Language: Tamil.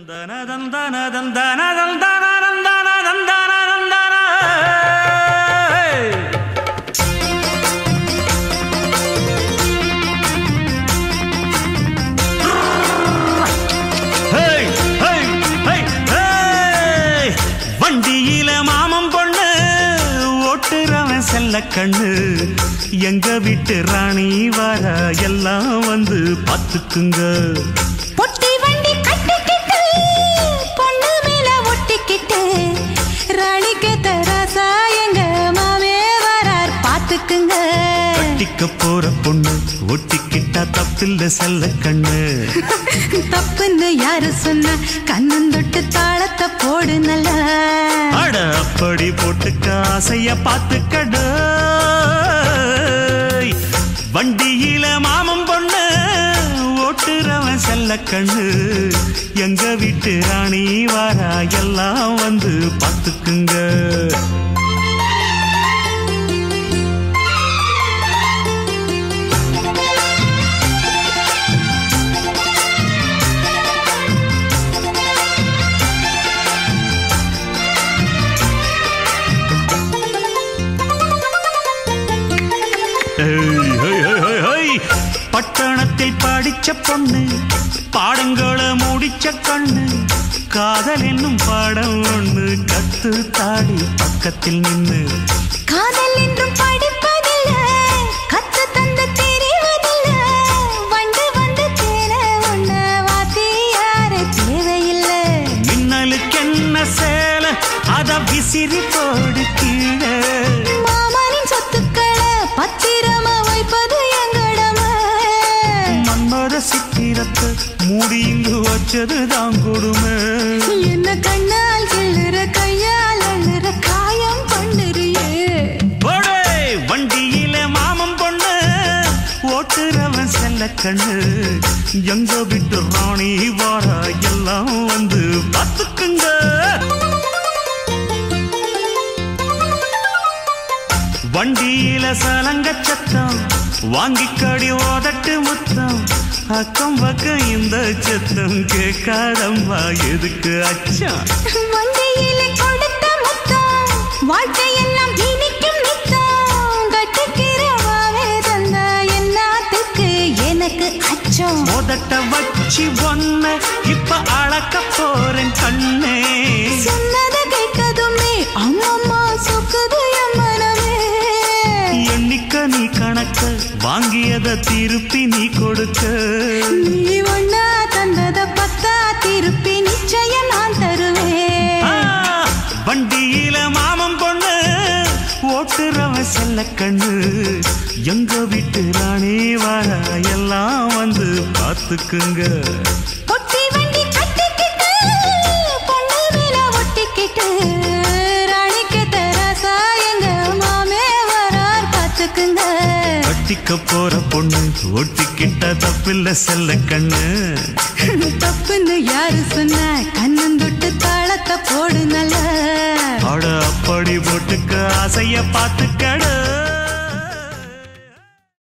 தந்தன தந்தன தந்தன தந்தன தந்தன தந்தன தந்தன ஹேய், ஹேய், ஹேய், ஹேய். வண்டியில மாமன் பொண்ணு ஓட்டுறவன் செல்ல கண்ணு எங்க வீட்டு ராணி வர எல்லாம் வந்து பார்த்துக்குங்க பொட்டி வண்டி கட்டிக்கிட்டு பொண்ணு மேல ஒட்டிக்கிட்டு ராணிக்கு தராசா எங்க மாமே வரார் பாத்துக்குங்க கட்டிக்க போற பொண்ணு ஒட்டிக்கிட்டா தப்பில்ல செல்ல கண்ணு தப்புன்னு யாரு சொன்ன கண்ணன் தொட்டு தாளத்தை போடு நல்லா அட அப்படி போட்டுக்க ஆசைய பார்த்துக்கடு வண்டியில மாமன் பொண்ணு ஓட்டுறவன் செல்ல கண்ணு எங்க வீட்டு ராணி வாரா எல்லாம் வந்து பார்த்துக்குங்க ஏய், ஹேய், ஹேய், ஹேய், ஹேய். பட்டணத்தில் படிச்ச பொண்ணு பாடங்களை முடிச்ச கண்ணு காதல் என்னும் பாடம் ஒண்ணு கத்து தாடி பக்கத்தில் நின்னு காதல் என்றும் படிப்பதில்ல கத்து தந்து தெரிவதில்ல வண்டு வந்து தேர உன்ன வாத்தியார தேவையில்லை மின்னலுக்கு என்ன சேல அத விசிறி போடு கீழே மாமனின் சொத்துக்களை பத்திரமா வைப்பது எங்கடமை மன்மத சித்திரத்தை மூடி இங்கு வச்சது தான் கொடுமை என்ன கண்ணால் கிள்ளுற கையால் அள்ளுற காயம் பண்ணுறியே போடே வண்டியில மாமன் பொண்ணு ஓட்டுறவன் செல்ல கண்ணு எங்க விட்டு ராணி வாரா எல்லாம் வந்து பார்த்துக்குங்க வண்டியில சலங்க சத்தம் வாங்கிக்கடி ஓதட்டு முத்தம் அக்கம் பக்கம் இந்த சத்தம் கேட்காதம்மா எதுக்கு அச்சம் வண்டியில கொடுத்த முத்தம் வாழ்க்கையெல்லாம் இனிக்கும் நித்தம் கட்டுக்கிறவாவே தந்த என்னத்துக்கு எனக்கு அச்சம் மோதட்ட வச்சு ஒன்ன இப்ப அளக்க போறேன் கண்ணே சொன்னத கேட்கதுமே அம்மம்மா சொக்குது என் மனமே எண்ணிக்க நீ கணக்க வாங்கியத திருப்பி நீ கொடுக்க நீ ஒன்னா தந்தத பத்தா திருப்பி நிச்சயம் நான் ஆ, தருவேன் வண்டியில மாமன் பொண்ணு ஓட்டுறவன் செல்ல கண்ணு எங்க வீட்டு ராணி வர எல்லாம் வந்து பார்த்துக்குங்க பொட்டி வண்டி கட்டிக்கிட்டு பொண்ணு மேல ஒட்டிக்கிட்டு ராணிக்கு தராசா எங்க மாமே வரார் பாத்துக்குங்க கட்டிக்க போற பொண்ணு ஒட்டிக்கிட்ட தப்பில்ல செல்ல கண்ணு தப்புன்னு யாரு சொன்ன கண்ணன் தொட்டு தாளத்தை போடு நல்ல அட அப்படி போட்டுக்க ஆசைய பார்த்துக்கடு